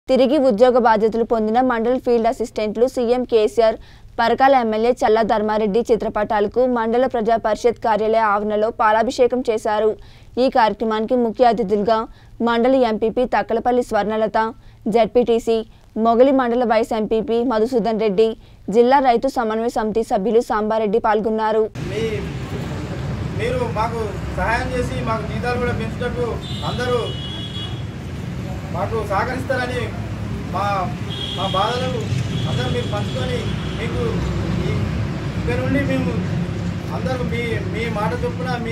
తిరిగి ఉద్యోగ బాధ్యతలు పొందిన మండల ఫీల్డ్ అసిస్టెంట్లు CM KCR Parakala MLA Challa Dharmareddy చిత్రపటాలకు మండల ప్రజా పరిషత్ కార్యాలయ ఆవరణలో పాలాభిషేకం చేశారు ఈ కార్యక్రమానికి ముఖ్య అతిథులుగా మండలి ఎంపీపీ తక్కలపల్లి స్వర్ణలత జడ్పీటీసీ మొగలి మండల వైస్ ఎంపీపీ మధుసూదన్ రెడ్డి జిల్లా రైతు సమన్వయ సమితి సభ్యులు సాంబారెడ్డి పాల్గొన్నారు మీ మీరు మాకు సహాయం చేసి మాకు జీతాలు కూడా పెంచుటకు అందరూ మాకు సహకరిస్తారని మా మా బాధలను అందరూ మీరు పంచుకొని మీకు ఈ- ఇక్కడ నుండి మేము అందరూ మీ మీ మాట చొప్పున మీ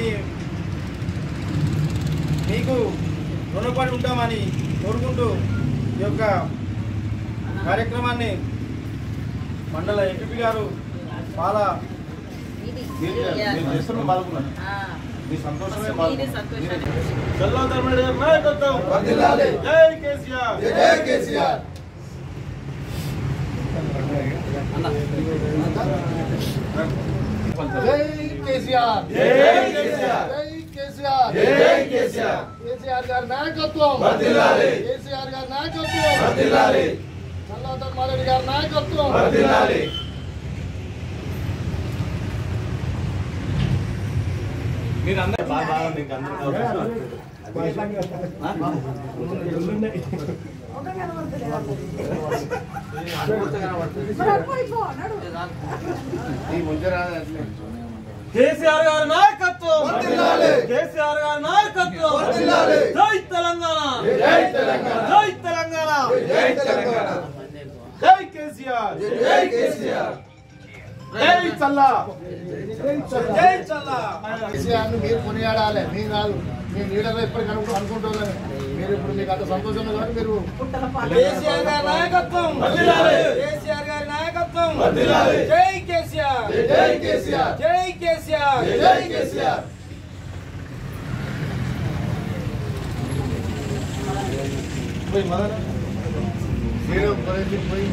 మీకు రుణపడి ఉంటామని కోరుకుంటూ ఈ యొక్క కార్యక్రమాన్ని మండల ఎంపీ గారు చాలా మీరు చేస్తున్న బాధకున్నారు మీ సంతోషమే చల్లా ధర్మరెడ్డి గారి నాయకత్వం జై కేసీఆర్ జై కేసీఆర్ జై కేసీఆర్ జై కేసీఆర్ జై కేసీఆర్ జై కేసీఆర్ కేసీఆర్ గారి నాయకత్వం వర్ధిల్లాలి. కేసీఆర్ గారి నాయకత్వం వర్ధిల్లాలి చల్లాధర్ మారెడ్డి గారి నాయకత్వం వర్ధిల్లాలి మీరు అందరూ బాగా బాగా మీకు కేసీఆర్ గారి నాయకత్వం వర్ధిల్లాలి. కేసీఆర్ గారి నాయకత్వం వర్ధిల్లాలి. జై తెలంగాణ జై తెలంగాణ జై తెలంగాణ జై తెలంగాణ జై కేసీఆర్ జై కేసీఆర్ జై చల్లా జై చల్లా కేసీఆర్ ను మీరు కొనియాడాలి మీరు కాదు మీ లీడర్ ఎప్పటికీ అనుకు అనుకుంటున్నారు మీరు ఇప్పుడు మీకు అంత సంతోషంగా కాబట్టి మీరు కేసీఆర్ గారి నాయకత్వం వర్ధిల్లాలి. కేసీఆర్ గారి నాయకత్వం వర్ధిల్లాలి. జై కేసీఆర్ జై కేసీఆర్ జై కేసీఆర్ జై కేసీఆర్ మీరు పోయి- పోయి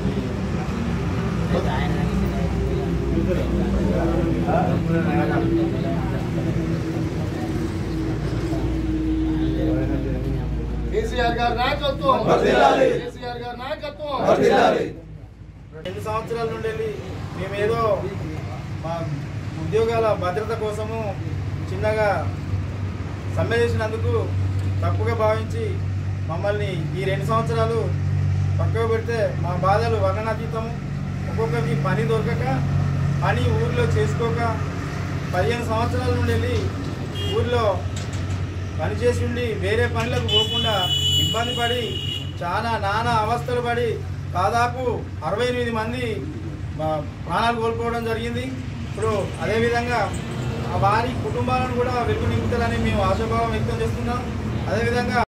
కేసీఆర్ గారి నాయకత్వం వర్ధిల్లాలి. కేసీఆర్ గారి నాయకత్వం వర్ధిల్లాలి. రెండు సంవత్సరాల నుండి వెళ్ళి మేమేదో మా ఉద్యోగాల భద్రత కోసము చిన్నగా సమ్మె చేసినందుకు తప్పుగా భావించి మమ్మల్ని ఈ రెండు సంవత్సరాలు పక్కకు పెడితే మా బాధలు వర్ణనాతీతము ఒక్కొక్కరికి పని దొరకక పని ఊర్లో చేసుకోక పదిహేను సంవత్సరాల నుండి వెళ్ళి ఊర్లో పనిచేసి ఉండి వేరే పనులకు పోకుండా ఇబ్బంది పడి చాలా నానా అవస్థలు పడి దాదాపు అరవై ఎనిమిది మంది ఆ, ప్రాణాలు కోల్పోవడం జరిగింది ఇప్పుడు అదేవిధంగా ఆ వారి కుటుంబాలను కూడా వెలుగు నింపుతారని మేము ఆశాభావం వ్యక్తం చేస్తున్నాం అదేవిధంగా